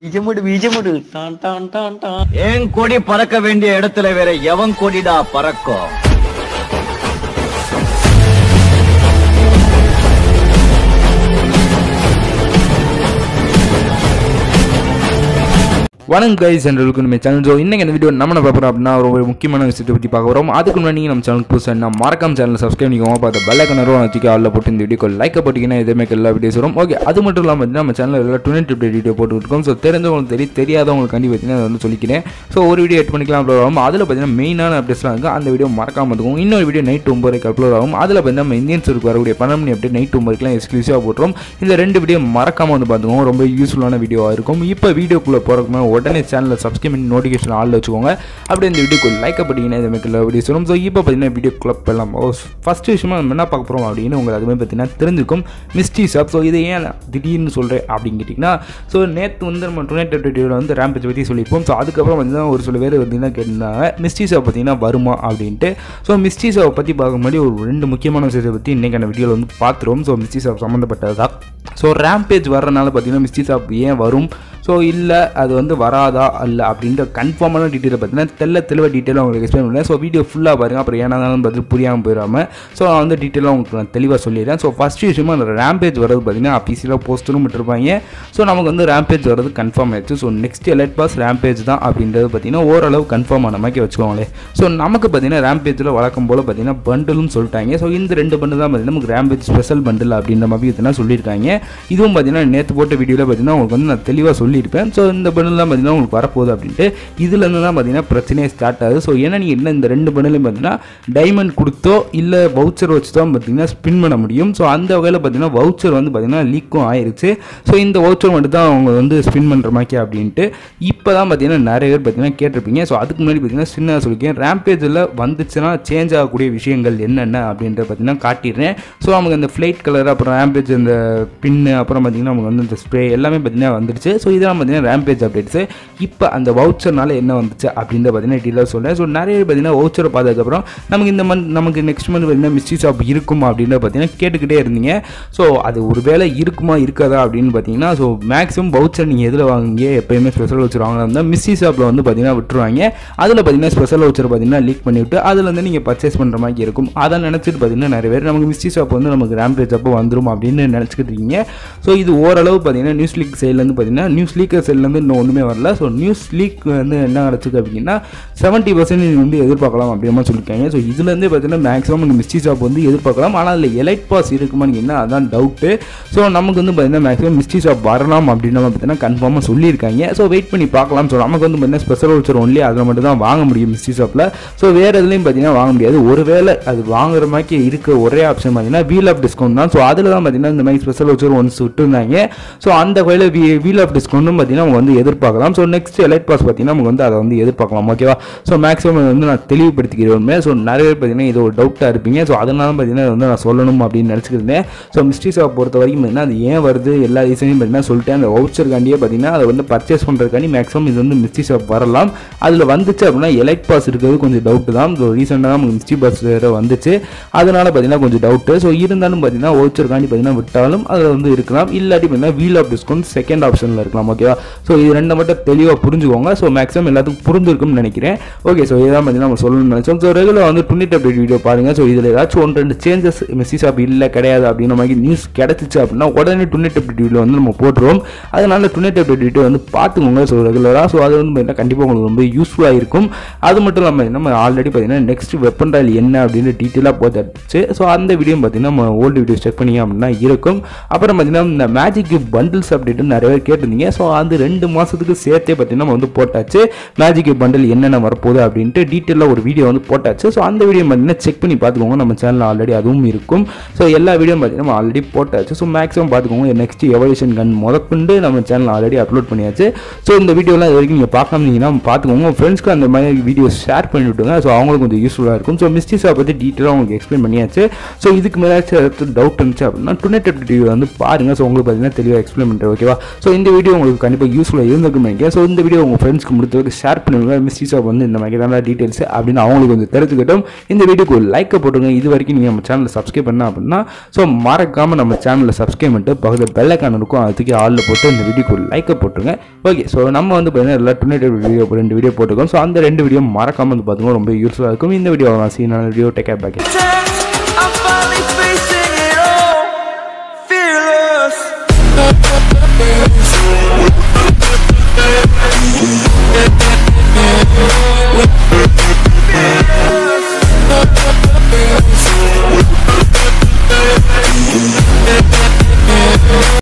பீஜமுடு பீஜமுடு don don don don என் கொடி பறக்க வேண்டிய இடத்துல வேற எவன் கொடிடா பறக்கும் வணக்கம் கைஸ் என்ற நம்ம சேனல் ஸோ இன்னைக்கு இந்த வீடியோ நம்ம என்ன பார்க்குறோம் அப்படின்னா ஒரு முக்கியமான விஷயத்தை பற்றி பார்க்க வரோம் அதுக்கு முன்னாடி நீங்கள் நம்ம சேனலுக்கு புதுசாக என்ன மறக்காம சேனல் சப்ஸ்கிரைப் பண்ணிக்கோங்க பார்த்து பெல் ஐக்கனரும் வச்சுக்க ஆளில் போட்டு இந்த வீடியோக்கு லைக் போட்டிங்கன்னா இதே எல்லா வீடியோஸ் வரும் ஓகே அது மட்டும் இல்லாமல் பார்த்தீங்கன்னா நம்ம சேனலில் எல்லாம் டுவெண்ட்டி அப்டேட் வீடியோ போட்டுருக்கோம் ஸோ தெரிஞ்சவங்களுக்கு தெரியும் தெரியாதவங்களுக்கு கண்டி பார்த்தீங்கன்னா அதை வந்து சொல்லிக்கிறேன் ஸோ ஒரு வீடியோ எட் பண்ணிக்கலாம் அப்லோட் ஆகும் அதில் பார்த்தீங்கன்னா மெயினான அப்டேட்ஸ்லாம் இருக்குது அந்த வீடியோ மறக்காம இருக்கும் இன்னொரு வீடியோ நைட் ஒம்பதுக்கு அப்லோட் ஆகும் அதில் பார்த்தீங்கன்னா நம்ம இந்தியன்ஸுக்கு வரக்கூடிய பன்னெண்டு மணி அப்டேட் நைட் ஒம்பதுக்குலாம் எக்ஸ்க்ளூசிவாக போட்டுரும் இந்த ரெண்டு வீடியோ மறக்காம வந்து பார்த்துக்கோங்க ரொம்ப யூஸ்ஃபுல்லான வீடியோவாக இருக்கும் இப்போ வீடியோக்குள்ளே போகிறதுக்கு முன்னாடி உடனே சேனலை சப்ஸ்கிரைப் பண்ணி நோட்டிஃபிகேஷன் ஆளில் வச்சுக்கோங்க அப்படியே இந்த வீடியோக்கு லைக் பண்ணிட்டீங்கன்னா இது மாதிரி வீடியோஸ் வரும் ஸோ இப்போ பார்த்தீங்கன்னா வீடியோ கிளப் பண்ணலாம் ஃபஸ்ட் விஷயமா நம்ம என்ன பார்க்க போகிறோம் அப்படின்னு உங்களுக்கு அதுமாதிரி பார்த்தீங்கன்னா தெரிஞ்சுக்கும் மிஸ்டி ஷாப் ஸோ இதை ஏன் நான் திடீர்னு சொல்கிறேன் அப்படின்னு கேட்டிங்கன்னா ஸோ நேற்று வந்து நம்ம டுவெண்ட்டி வீடியோவில் வந்து ரேம்பேஜ் பற்றி சொல்லியிருப்போம் ஸோ அதுக்கப்புறம் பார்த்தீங்கன்னா ஒரு சில பேர் பார்த்தீங்கன்னா கேட்டிருந்தாங்க மிஸ்டி ஷாப் பார்த்தீங்கன்னா வருமா அப்படின்ட்டு ஸோ மிஸ்டி ஷாப் பற்றி பார்க்க முன்னாடி ஒரு ரெண்டு முக்கியமான விஷயத்தை பற்றி இன்றைக்கான வீடியோவில் வந்து பார்த்துருவோம் ஸோ மிஸ்டி ஷாப் சம்மந்தப்பட்டது தான் ஸோ ரேம்பேஜ் வர்றதுனால பார்த்தீங்கன்னா மிஸ்டி ஷாப் ஏன் வரும் ஸோ இல்லை அது வந்து வராதா அல்ல அப்படின்ற கன்ஃபார்மான டீட்டெயில் பார்த்தீங்கன்னா தெல்ல தெளிவாக டீட்டெயிலாக உங்களுக்கு எக்ஸ்பிளைன் பண்ணுறேன் ஸோ வீடியோ ஃபுல்லாக பாருங்கள் அப்புறம் ஏன்னா பதில் புரியாமல் போயிடாமல் ஸோ நான் வந்து டீட்டெயிலாக உங்களுக்கு நான் தெளிவாக சொல்லிடுறேன் ஸோ ஃபஸ்ட் விஷயமா அந்த ரேம்பேஜ் வரது பார்த்தீங்கன்னா அஃபீஷியலாக போஸ்டரும் விட்டுருப்பாங்க ஸோ நமக்கு வந்து ரேம்பேஜ் வரது கன்ஃபார்ம் ஆயிடுச்சு so next elite pass rampage தான் அப்படின்றது பார்த்தீங்கன்னா ஓரளவு கன்ஃபார்ம் ஆன மாதிரி வச்சுக்கோங்களேன் ஸோ நமக்கு பார்த்தீங்கன்னா ரேம்பேஜில் வழக்கம் போல் பார்த்தீங்கன்னா பண்டிலும் சொல்லிட்டாங்க ஸோ இந்த ரெண்டு பண்டில் தான் பார்த்தீங்கன்னா நமக்கு ரேம்பேஜ் ஸ்பெஷல் பண்டில் அப்படின்ற மாதிரி பார்த்தீங்கன்னா சொல்லியிருக்காங்க இதுவும் பார்த்தீங்கன்னா நேற்று போட்ட வீடியோவில் பார்த்தீங்கன்னா உங்களுக்கு வந்து நான் தெளிவாக சொல்லியிருப்பேன் ஸோ இந்த பண்டில் தான் பார்த்தீங்கன்னா உங்களுக்கு வரப்போகுது அப்படின்ட்டு இதுலேருந்து தான் பார்த்தீங்கன்னா பிரச்சனையே ஸ்டார்ட் ஆகுது ஸோ ஏன்னா நீங்கள் என்ன இந்த ரெண்டு பண்டிலையும் பார்த்தீங்கன்னா டைமண்ட் கொடுத்தோ இல்லை வவுச்சர் வச்சு தான் பார்த்தீங்கன்னா ஸ்பின் பண்ண முடியும் ஸோ அந்த வகையில் பார்த்தீங்கன்னா வவுச்சர் வந்து பார்த்தீங்கன்னா லீக்கும் ஆயிருச்சு ஸோ இந்த வவுச்சர் மட்டும் தான் அவங்க வந்து ஸ்பின் பண்ணுற மாதிரி அப்படின்ட்டு இப்போ தான் பார்த்தீங்கன்னா நிறைய பேர் பார்த்தீங்கன்னா கேட்டிருப்பீங்க ஸோ அதுக்கு முன்னாடி பார்த்தீங்கன்னா சின்ன சொல்லியிருக்கேன் ரேம்பேஜில் வந்துச்சுன்னா சேஞ்ச் ஆகக்கூடிய விஷயங்கள் என்னென்ன அப்படின்றத பார்த்தீங்கன்னா காட்டிடுறேன் ஸோ நமக்கு அந்த ஃப்ளைட் கலர் அப்புறம் ரேம்பேஜ் அந்த பின்னு அப்புறம் பார்த்தீங்கன்னா நமக்கு வந்து இந்த ஸ்ப்ரே எல்லாமே பார்த்தீங்கன்னா வந்துடுச்சு ஸோ இதெல்லாம் பார்த்தீங்கன்னா ரேம்பேஜ் அப்டேட்ஸு இப்போ அந்த வவுச்சர்னால என்ன வந்துச்சு அப்படின்றத பார்த்தீங்கன்னா டீட்டெயிலாக சொல்கிறேன் ஸோ நிறைய பேர் பார்த்தீங்கன்னா வவுச்சரை பார்த்ததுக்கப்புறம் நமக்கு இந்த மந்த் நமக்கு நெக்ஸ்ட் மந்த் பார்த்தீங்கன்னா மிஸ்டி ஷாப் இருக்குமா அப்படின்றத பார்த்தீங்கன்னா கேட்டுக்கிட்டே இருந்தீங்க ஸோ அது ஒரு வேளை இருக்குமா இருக்காதா அப்படின்னு பார்த்தீங்கன்னா ஸோ மேக்ஸிமம் வவுச்சர் நீங்கள் எதில் வாங்குங்க எப்பயுமே ஸ்பெஷல் வவுச்சர் வாங்கினா இருந்தால் மிஸ்டி ஷாப்பில் வந்து பார்த்தீங்கன்னா விட்டுருவாங்க அதில் பார்த்தீங்கன்னா ஸ்பெஷல் வவுச்சர் பார்த்தீங்கன்னா லீக் பண்ணிவிட்டு அதில் வந்து நீங்கள் பர்ச்சேஸ் பண்ணுற மாதிரி இருக்கும் அதை நினச்சிட்டு பார்த்தீங்கன்னா நிறைய பேர் நமக்கு மிஸ்டி ஷாப் வந்து நமக்கு ரேம்பேஜ் அப்போ வந்துடும் அப்படின்னு நினச்சிக்கிட்டு இருக்கீங்க ஸோ இது ஓரளவு பார்த்தீங்கன்னா நியூஸ் லீக் சைட்லேருந்து பார்த்தீங்கன்னா நியூஸ் லீக்கர் சைட்லேருந்து இன்னும் ஒன்றுமே வரல ஸோ நியூஸ் லீக் வந்து என்ன கிடச்சிது அப்படின்னா செவன்ட்டி பர்சன்ட் வந்து எதிர்பார்க்கலாம் அப்படின்ற மாதிரி சொல்லியிருக்காங்க ஸோ இதுலேருந்தே பார்த்தீங்கன்னா மேக்ஸிமம் நீங்கள் மிஸ்டி ஷாப் வந்து எதிர்பார்க்கலாம் ஆனால் அதில் எலைட் பாஸ் இருக்குமான்னு என்ன அதான் டவுட்டு ஸோ நமக்கு வந்து பார்த்தீங்கன்னா மேக்ஸிமம் மிஸ்டி ஷாப் வரலாம் அப்படின்ற மாதிரி பார்த்தீங்கன்னா கன்ஃபார்மாக சொல்லியிருக்காங்க ஸோ வெயிட் பண்ணி பார்க்கலாம் ஸோ நமக்கு வந்து பார்த்தீங்கன்னா ஸ்பெஷல் வவுச்சர் ஒன்லி அதில் மட்டும் தான் வாங்க முடியும் மிஸ்டி ஷாப்பில் ஸோ வேறு எதுலையும் பார்த்தீங்கன்னா வாங்க முடியாது ஒருவேளை அது வாங்குற மாதிரி இருக்க ஒரே ஆப்ஷன் பார்த்தீங்கன்னா வீல் ஆஃப் டிஸ்கவுண்ட் தான் ஸோ அதில் தான் பார்த்தீங்கன்னா இந்த மாதிரி ஸ்பெஷல் வவுச்சர் ஒன்ஸ் விட்டுருந்தாங்க ஸோ அந்த வகையில் வீ வீல் ஆஃப் டிஸ்கவுண்ட்டும் பார்த்தீங்கன்னா அவங்க வந்து எதிர்பார்க்கலாம் ஸோ நெக்ஸ்ட் எலைட் பாஸ் பார்த்தீங்கன்னா நமக்கு வந்து அதை வந்து எதிர்பார்க்கலாம் ஓகேவா ஸோ மேக்ஸிமம் வந்து நான் தெளிவுபடுத்திக்கிறேன் ஸோ நிறைய பேர் பார்த்தீங்கன்னா இது ஒரு டவுட்டாக இருப்பீங்க ஸோ அதனால பார்த்தீங்கன்னா இதை வந்து நான் சொல்லணும் அப்படின்னு நினச்சிக்கிருந்தேன் ஸோ மிஸ்டி ஷாப் பொறுத்த வரைக்கும் பார்த்தீங்கன்னா அது ஏன் வருது எல்லா ரீசனையும் பார்த்தீங்கன்னா சொல்லிட்டேன் அந்த வவுச்சர்காண்டியே பார்த்தீங்கன்னா அதை வந்து பர்ச்சேஸ் பண்ணுறதுக்காண்டி மேக்ஸிமம் இது வந்து மிஸ்டி ஷாப் வரலாம் அதில் வந்துச்சு அப்படின்னா எலைட் பாஸ் இருக்கிறது கொஞ்சம் டவுட்டு தான் ஸோ ரீசெண்டாக தான் நமக்கு மிஸ்டி பாஸ் வேறு வந்துச்சு அதனால பார்த்தீங்கன்னா கொஞ்சம் டவுட்டு ஸோ இருந்தாலும் பார்த்தீங்கன்னா வவுச்சர்காண்டி பார்த்தீங்கன்னா விட்டாலும் அதில் வந்து இருக்கலாம் இல்லாட்டி பார்த்தீங்கன்னா வீல் ஆஃப் டிஸ்கவுண்ட் செகண்ட் ஆப்ஷனில் இருக்கலாம் ஓகேவா ஸோ இது ரெண்டை மட்டும் தெளிவாக புரிஞ்சுக்கோங்க ஸோ மேக்ஸிமம் எல்லாத்துக்கும் புரிஞ்சிருக்கும்னு நினைக்கிறேன் ஓகே ஸோ இதான் பார்த்தீங்கன்னா நம்ம சொல்லணும்னு நினைச்சோம் ஸோ ரெகுலர் வந்து டுவெண்ட்டி அப்டேட் வீடியோ பாருங்கள் ஸோ இதில் ஏதாச்சும் ஒன்று ரெண்டு சேஞ்சஸ் மெஸ்ஸி ஷாப் இல்லை கிடையாது அப்படின்ற மாதிரி நியூஸ் கிடச்சிச்சு அப்படின்னா உடனே டுவெண்ட்டி அப்டேட் வீடியோ வந்து நம்ம போட்டுருவோம் அதனால டுவெண்ட்டி அப்டேட் வீடியோ வந்து பார்த்துக்கோங்க ஸோ ரெகுலராக ஸோ அது வந்து பார்த்தீங்கன்னா கண்டிப்பாக உங்களுக்கு ரொம்ப யூஸ்ஃபுல்லாக இருக்கும் அது மட்டும் இல்லாமல் நம்ம ஆல்ரெடி பார்த்தீங்கன்னா நெக்ஸ்ட் வெப்பன் ராயல் என்ன அப்படின்னு டீட்டெயிலாக போட்டாச்சு ஸோ அந்த வீடியோ பார்த்தீங்கன்னா நம்ம ஓல்டு வீடியோ செக் பண்ணி அப்படின்னா இருக்கும் அப்புறம் பார்த்தீங்கன்னா இந்த மேஜிக் பண்டில்ஸ் அப்டேட்டு நிறைய பேர் கேட்டிருந்தீங்க ஸோ அது ரெண்டு மாதத்துக்கு சேர்த்தே பார்த்தீங்கன்னா நம்ம வந்து போட்டாச்சு மேஜிக் பண்டில் என்னென்ன வரப்போகுது அப்படின்ட்டு டீட்டெயிலாக ஒரு வீடியோ வந்து போட்டாச்சு ஸோ அந்த வீடியோ பார்த்தீங்கன்னா செக் பண்ணி பார்த்துக்கோங்க நம்ம சேனலில் ஆல்ரெடி அதுவும் இருக்கும் ஸோ எல்லா வீடியோ பார்த்தீங்கன்னா நம்ம ஆல்ரெடி போட்டாச்சு ஸோ மேக்ஸிமம் பார்த்துக்கோங்க நெக்ஸ்ட் எவல்யூஷன் கன் முதற்கொண்டு நம்ம சேனல் ஆல்ரெடி அப்லோட் பண்ணியாச்சு ஸோ இந்த வீடியோலாம் இது வரைக்கும் நீங்கள் பார்க்காமீங்கன்னா பார்த்துக்கோங்க உங்கள் ஃப்ரெண்ட்ஸ்க்கு அந்த மாதிரி வீடியோ ஷேர் பண்ணி விட்டுங்க ஸோ அவங்களுக்கு கொஞ்சம் யூஸ்ஃபுல்லாக இருக்கும் ஸோ மிஸ்டேக்ஸை பற்றி டீட்டெயிலாக உங்களுக்கு எக்ஸ்பிளைன் பண்ணியாச்சு ஸோ இதுக்கு மேலே ஏதாச்சும் டவுட் இருந்துச்சு அப்படின்னா டுனெட் வீடியோ வந்து பாருங்கள் ஸோ உங்களுக்கு பார்த்தீங்கன்னா தெளிவாக எக்ஸ்பிளைன் பண்ணுறேன் ஓகேவா ஸோ இந்த வீடியோ உங்களுக்கு உங்களுக்கு கண்டிப்பாக யூஸ்ஃபுல்லாக இருந்திருக்கும் நினைக்கிறேன் ஸோ இந்த வீடியோ உங்கள் ஃப்ரெண்ட்ஸ்க்கு முடித்தவருக்கு ஷேர் பண்ணுங்க மிஸ்டி ஷாப் வந்து இந்த மாதிரி தான் டீட்டெயில்ஸ் அப்படின்னு அவங்களுக்கு வந்து தெரிஞ்சுக்கிட்டும் இந்த வீடியோக்கு ஒரு லைக்கை போட்டுங்க இது வரைக்கும் நீங்கள் நம்ம சேனலை சப்ஸ்கிரைப் பண்ண அப்படின்னா ஸோ மறக்காமல் நம்ம சேனலில் சப்ஸ்கிரைப் பண்ணிட்டு பக்கத்தில் பெல்லைக்கான இருக்கும் அதுக்கு ஆளில் போட்டு இந்த வீடியோக்கு ஒரு லைக்கை போட்டுருங்க ஓகே ஸோ நம்ம வந்து பார்த்தீங்கன்னா எல்லா டுனேட்டிவ் வீடியோ ரெண்டு வீடியோ போட்டுருக்கோம் ஸோ அந்த ரெண்டு வீடியோ மறக்காமல் வந்து பார்த்துக்கோங்க ரொம்ப யூஸ்ஃபுல்லாக இருக்கும் இந்த வீடியோ நான் சீனான வீடியோ டேக் பேக்